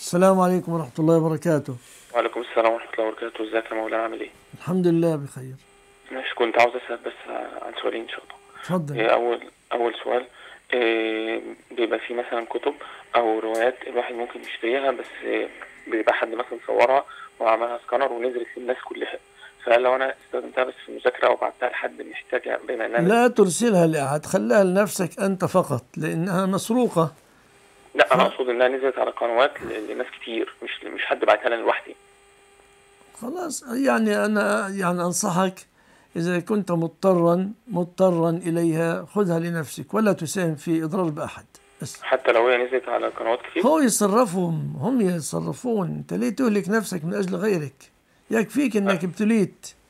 السلام عليكم ورحمة الله وبركاته وعليكم السلام ورحمة الله وبركاته ازيك يا مولانا عامل ايه؟ الحمد لله بخير ماشي كنت عاوز اسأل بس عن سؤالين ان شاء الله تفضل إيه أول أول سؤال إيه بيبقى في مثلا كتب أو روايات الواحد ممكن يشتريها بس إيه بيبقى حد مثلا صورها وعملها سكانر ونزلت للناس كلها فهل لو أنا استخدمتها بس في المذاكرة أو بعتها لحد محتاجها بما إنها لا ترسلها لأحد خليها لنفسك أنت فقط لأنها مسروقة لا أنا أقصد إنها نزلت على قنوات ل- لناس كتير مش مش حد بعتها لي لوحدي خلاص يعني أنا يعني أنصحك إذا كنت مضطرا مضطرا إليها خذها لنفسك ولا تساهم في إضرار بأحد بس حتى لو هي نزلت على قنوات كتير هو يصرفهم هم يتصرفون أنت ليه تهلك نفسك من أجل غيرك يكفيك أنك ابتليت